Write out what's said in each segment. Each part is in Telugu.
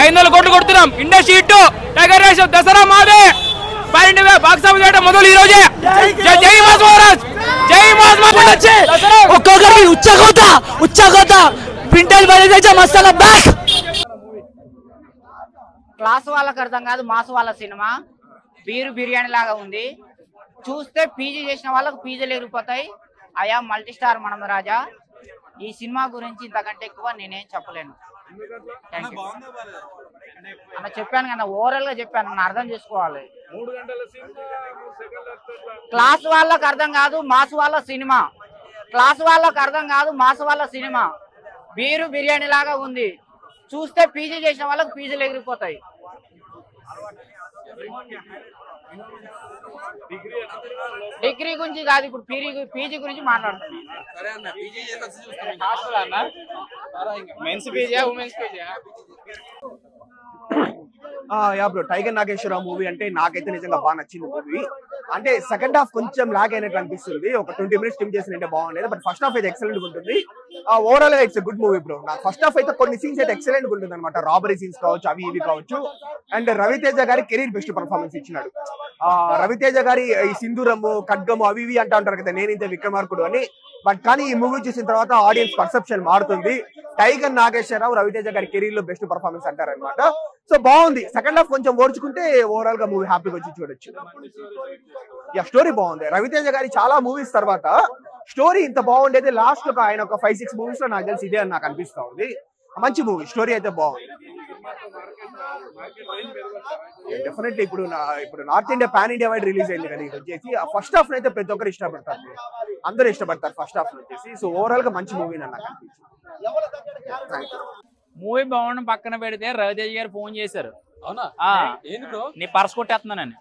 ఐదు వందల కోట్లు కొడుతున్నాం industry hit tiger race Dasara మాదే పన్నెండు వేల బాక్స్ ఆఫీస్ చేయడం మొదలు ఈ రోజే జై- జై మాస్ మహారాజ్ జై మాస్ మహారాజ్ దసరా ఒక్కొక్కరికి ఉచ్చకోత ఉచ్చకోత ప్రింటెడ్ బయలుదేజ మసాలా బ్యాక్ క్లాస్ వాళ్ళకి అర్థం కాదు మాస్ వాళ్ళ సినిమా బీరు బిర్యానీ లాగా ఉంది చూస్తే పీజీ చేసిన వాళ్ళకి పీజీలు ఎగిరిపోతాయి అయా మల్టీ స్టార్ మనం రాజా ఈ సినిమా గురించి ఇంతకంటే ఎక్కువ నేనేం చెప్పలేను Thank you. అన్న చెప్పాను కదా ఓవరాల్ గా చెప్పాను అన్న అర్థం చేసుకోవాలి క్లాస్ వాళ్ళకి అర్థం కాదు మాస్ వాళ్ళ సినిమా క్లాస్ వాళ్ళకి అర్థం కాదు మాస్ వాళ్ళ సినిమా బీరు బిర్యానీ లాగా ఉంది చూస్తే పీజీ చేసిన వాళ్ళకి పీజీలు ఎగిరిపోతాయి డిగ్రీ గురించి కాదు ఇప్పుడు పీజీ పీజీ గురించి మాట్లాడుతున్నాను మెన్స్ పేజా ఉమెన్స్ పేజా yeah bro tiger Nageswara Rao movie అంటే నాకైతే నిజంగా బాగా నచ్చింది మూవీ అంటే సెకండ్ హాఫ్ కొంచెం లాగ్ అయినట్టు అనిపిస్తుంది ఒక ట్వంటీ మినిట్స్ టిమ్ చేసినట్టే బాగుండేది బట్ ఫస్ట్ హాఫ్ అయితే ఎక్సలెంట్ ఉంటుంది overall it's good movie bro నాకు ఫస్ట్ హాఫ్ అయితే కొన్ని సీన్స్ అయితే ఎక్సలెంట్ ఉంటుంది అనమాట రాబరీ సీన్స్ కావచ్చు అవి ఇవి కావచ్చు అండ్ రవితేజ గారి కెరీర్ బెస్ట్ పర్ఫార్మెన్స్ ఇచ్చినాడు ఆ, రవితేజ గారి ఈ సింధూరము ఖడ్గము అవి ఇవి అంటా ఉంటారు కదా నేనింతే విక్రమార్కుడు అని బట్ కానీ ఈ మూవీ చూసిన తర్వాత ఆడియన్స్ పర్సెప్షన్ మారుతుంది టైగర్ నాగేశ్వరరావు రవితేజ గారి కెరీర్ లో బెస్ట్ పర్ఫార్మెన్స్ అంటారనమాట సో బాగుంది సెకండ్ హాఫ్ కొంచెం ఓడ్చుకుంటే ఓవరాల్ గా మూవీ హ్యాపీగా వచ్చి చూడొచ్చు యా స్టోరీ బాగుంది రవితేజ గారి చాలా మూవీస్ తర్వాత స్టోరీ ఇంత బాగుండేది లాస్ట్ ఒక ఆయన ఒక ఫైవ్ సిక్స్ మూవీస్ లో నాకు తెలిసి ఇదే అని నాకు అనిపిస్తా ఉంది మంచి మూవీ స్టోరీ అయితే బాగుంది డెఫినెట్లీ ఇప్పుడు నా ఇప్పుడు north India pan India wide release అయింది కదా ఇది వచ్చేసి ఆ ఫస్ట్ హాఫ్ అయితే ప్రతి ఒక్కరు ఇష్టపడతారు అందరూ ఇష్టపడతారు ఫస్ట్ హాఫ్ వచ్చేసి సో ఓవరాల్ గా మంచి మూవీ నాకు అనిపించింది Thank you. మూవీ బాగుండడం పక్కన పెడితే రవితేజ్ గారు ఫోన్ చేశారు అవునా ఆ. ఏంది బ్రో నీ పర్స్ కొట్టేస్తున్నానని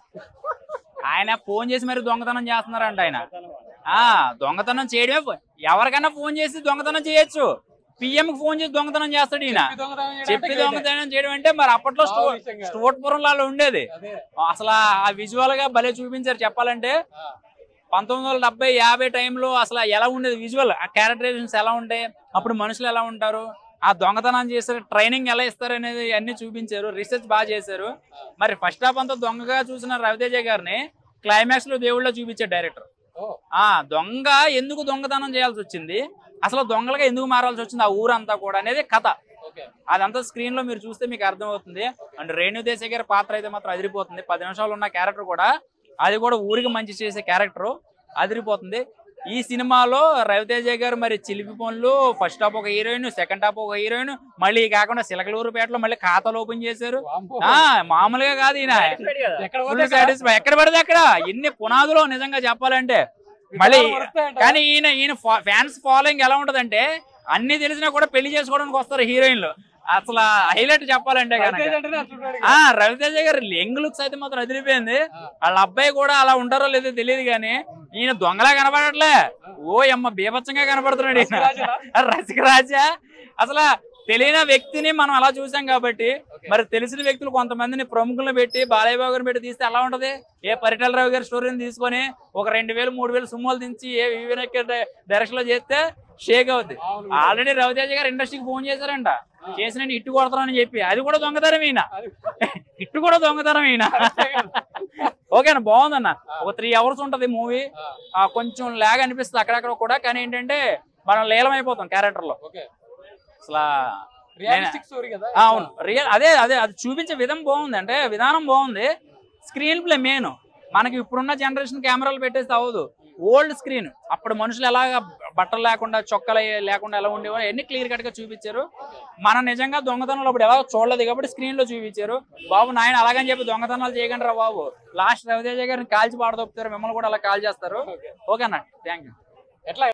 ఆయన ఫోన్ చేసి మరి దొంగతనం చేస్తున్నారంట ఆయన ఆ దొంగతనం చేయడమే ఫో- ఎవరికైనా ఫోన్ చేసి దొంగతనం చేయొచ్చు పిఎం కి ఫోన్ చేసి దొంగతనం చేస్తాడు ఈయన చెప్పి దొంగతనం చేయడం అంటే మరి అప్పట్లో స్టో- మామూలు విషయం కాదు. స్టోట్పురంలో అలా ఉండేది అదే అసలు ఆ విజువల్ గా భలే చూపించారు చెప్పాలంటే పంతొమ్మిది వందల డెబ్బై యాభై టైంలో అసలు ఎలా ఉండేది విజువల్ ఆ క్యారెక్టరైజేషన్స్ ఎలా ఉంటాయి అప్పుడు మనుషులు ఎలా ఉంటారు ఆ దొంగతనం చేస్తారు ట్రైనింగ్ ఎలా ఇస్తారు అనేది అన్ని చూపించారు రీసెర్చ్ బాగా చేశారు మరి ఫస్ట్ హాఫ్ అంతా దొంగగా చూసిన రవితేజ గారిని క్లైమాక్స్ లో దేవుళ్ళ చూపించాడు డైరెక్టర్ ఓ ఆ దొంగ ఎందుకు దొంగతనం చేయాల్సి వచ్చింది అసలు దొంగలుగా ఎందుకు మారాల్సి వచ్చింది ఆ ఊరంతా కూడా అనేది కథ ఓకే అదంతా స్క్రీన్ లో మీరు చూస్తే మీకు అర్థమవుతుంది అండ్ రేణు దేశాయ్ గారి పాత్ర అయితే మాత్రం అదిరిపోతుంది పది నిమిషాలు ఉన్న క్యారెక్టర్ కూడా అది కూడా ఊరికి మంచి చేసే క్యారెక్టర్ అదిరిపోతుంది ఈ సినిమాలో రవితేజ గారు మరి చిలిపి పనులు ఫస్ట్ హాఫ్ ఒక హీరోయిన్ సెకండ్ హాఫ్ ఒక హీరోయిన్ మళ్ళీ కాకుండా సిలకలూరుపేటలో మళ్ళీ ఖాతాలు ఓపెన్ చేశారు వామ్మో. ఆ మామూలుగా కాదు ఈయన ఎక్కడ Full పోతే satisfy. ఎక్కడ పడితే అక్కడ ఎన్ని పునాదులో నిజంగా చెప్పాలంటే మళ్ళీ విగ్రహాలు వస్తాయంట. కానీ ఈయన ఈయన ఫ్యాన్స్ ఫాలోయింగ్ ఎలా ఉంటదంటే అన్ని తెలిసినా కూడా పెళ్లి చేసుకోవడానికి వస్తారు హీరోయిన్లు అసలు హైలైట్ చెప్పాలంటే కనుక రవితేజ అంటేనే అట్లుంటాడు ఇక. ఆ రవితేజ గారు యంగ్ లుక్స్ అయితే మాత్రం అదిరిపోయింది వాళ్ళ అబ్బాయి కూడా అలా ఉంటారో లేదో తెలియదు కానీ ఈయన దొంగలా కనబడట్లే ఓ అమ్మ బీభత్సంగా కనబడుతున్నాడు ఈయన రసికరాజా? రసికరాజా అసలు తెలియని వ్యక్తిని మనం అలా చూసాం కాబట్టి మరి తెలిసిన వ్యక్తులు కొంతమందిని ప్రముఖులను పెట్టి బాలయ్య బాబు గారిని పెట్టి తీస్తే ఎలా ఉంటది ఏ పరిటాల రావు గారి స్టోరీని తీసుకొని ఒక రెండు వేలు మూడు వేలు సుమ్మలు దించి ఏ వివేక్ డైరెక్షన్ లో చేస్తే షేక్ అవుద్ది అవును. ఆల్రెడీ రవితేజ గారు ఇండస్ట్రీకి ఫోన్ చేశారంట చేసిన ఇట్టు కొడతానని చెప్పి అది కూడా దొంగతనం ఈయన అది ఇట్టు కూడా దొంగతనం ఈయన ఓకేనా బాగుందన్న ఒక త్రీ అవర్స్ ఉంటది మూవీ కొంచెం లాగ్ అనిపిస్తుంది అక్కడక్కడ కూడా కానీ ఏంటంటే మనం లీలమైపోతాం క్యారెక్టర్ లో ఓకే అసలు రియలిస్టిక్ స్టోరీ కదా ఆ, అవును రియల్ అదే అదే అది చూపించే విధం బాగుంది అంటే విధానం బాగుంది స్క్రీన్ ప్లే మెయిన్ మనకి ఇప్పుడున్న జనరేషన్ కెమెరాలు పెట్టేస్తే అవ్వదు ఓల్డ్ స్క్రీన్ అప్పుడు మనుషులు ఎలాగా బట్టలు లేకుండా చొక్కలు లేకుండా ఎలా ఉండేవో అన్ని క్లియర్ కట్ గా చూపించారు మనం నిజంగా దొంగతనాలు అప్పుడు ఎలా చూడలేదు కాబట్టి స్క్రీన్ లో చూపించారు బాబు నాయన అలాగని చెప్పి దొంగతనాలు చేయకండి రా బాబు లాస్ట్ రవితేజ గారిని కాల్చి పాడదొప్పుతారు మిమ్మల్ని కూడా అలా కాల్ చేస్తారు ఓకేనా థ్యాంక్ యూ ఎట్లా